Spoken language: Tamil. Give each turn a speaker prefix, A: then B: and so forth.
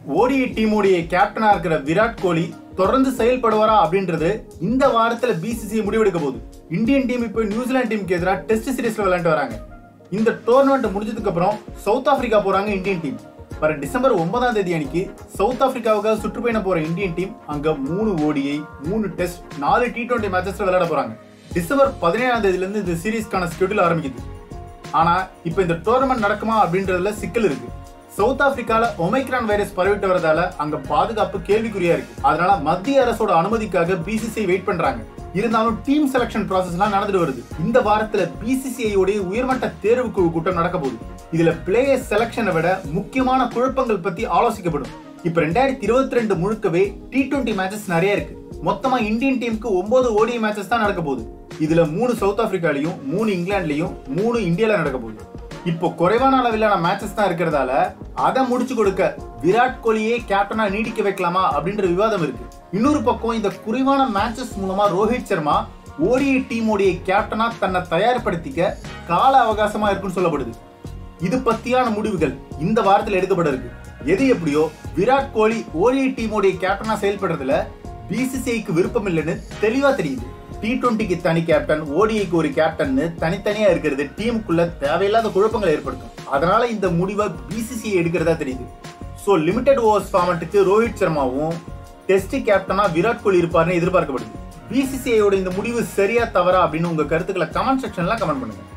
A: ஓடிஐ டீமுடைய கேப்டனா இருக்கிற விராட் கோலி தொடர்ந்து செயல்படுவாரா அப்படின்றது இந்த வாரத்துல பிசிசி முடிவெடுக்க போகுது இந்தியன் டீம் இப்போ நியூசிலாந்து டீமுக்கு எதிராக டெஸ்ட் சீரிஸ்ல விளையாண்டு வராங்க இந்த டோர்னமெண்ட் முடிஞ்சதுக்கு அப்புறம் சவுத் ஆப்பிரிக்கா போறாங்க இந்தியன் டீம் வர டிசம்பர் ஒன்பதாம் தேதி அன்னைக்கு சவுத் ஆப்பிரிக்காவுக்காக சுற்றுப்பயணம் போற இந்தியன் டீம் அங்க மூணு ஓடிஐ மூணு டெஸ்ட் நாலு டி டுவெண்ட்டி மேட்சஸ்ல விளையாட போறாங்க டிசம்பர் பதினேழாம் தேதியில இருந்து இந்த சீரீஸ்க்கான ஸ்கெடியூல் ஆரம்பிக்குது ஆனா இப்போ இந்த டோர்னமெண்ட் நடக்குமா அப்படின்றதுல சிக்கல் இருக்கு சவுத் ஆப்பிரிக்கால ஒமைக்ரான் வைரஸ் பரவிட்டு வரதால அங்க பாதுகாப்பு கேள்விக்குறியா இருக்கு அதனால மத்திய அரசோட அனுமதிக்காக பிசிசிஐ வெயிட் பண்றாங்க இருந்தாலும் டீம் செலக்ஷன் ப்ராசஸ்லாம் நடந்துட்டு வருது இந்த வாரத்துல பிசிசிஐ உடைய உயர்மட்ட தேர்வு குழு கூட்டம் நடக்க போகுது இதுல பிளேயர் செலக்ஷனை விட முக்கியமான குழப்பங்கள் பத்தி ஆலோசிக்கப்படும் இப்ப ரெண்டாயிரத்தி இருபத்தி ரெண்டு முழுக்கவே டி டுவெண்ட்டி மேட்சஸ் நிறைய இருக்கு மொத்தமா இந்தியன் டீமுக்கு ஒன்பது ஓடிஐ மேட்சஸ் தான் நடக்க போகுது இதுல மூணு சவுத் ஆப்பிரிக்காலையும் மூணு இங்கிலாந்துலயும் மூணு இந்தியால நடக்க போகுது இப்போ குறைவான அளவிலான மேட்சஸ் தான் இருக்கிறதால அதை முடிச்சு கொடுக்க விராட் கோலியே கேப்டனா நீடிக்க வைக்கலாமா அப்படின்ற விவாதம் இருக்கு இன்னொரு பக்கம் இந்த குறைவான மேட்சஸ் மூலமா ரோஹித் சர்மா ஓடிஐ டீமோடைய கேப்டனா தன்னை தயார்படுத்திக்க கால அவகாசமா இருக்குன்னு சொல்லப்படுது இது பத்தியான முடிவுகள் இந்த வாரத்தில் எடுக்கப்பட இருக்கு எது எப்படியோ விராட் கோலி ஓடிஐ டீமோடைய கேப்டனா செயல்படுறதுல பிசிசிஐக்கு விருப்பம் இல்லைன்னு தெளிவா தெரியுது டி டுவெண்ட்டிக்கு தனி கேப்டன் ஓடிஐக்கு ஒரு கேப்டன்னு தனித்தனியா இருக்கிறது டீமுக்குள்ள தேவையில்லாத குழப்பங்களை ஏற்படுத்தும் அதனால இந்த முடிவை பிசிசிஐ எடுக்கிறதா தெரியுது ஸோ லிமிடெட் ஓவர்ஸ் ஃபார்மட்டுக்கு ரோஹித் சர்மாவும் டெஸ்ட் கேப்டனா விராட் கோலி இருப்பார்னு எதிர்பார்க்கப்படுது பிசிசிஐயோட இந்த முடிவு சரியா தவறா அப்படின்னு உங்க கருத்துக்களை கமெண்ட் செக்ஷன்ல கமெண்ட் பண்ணுங்க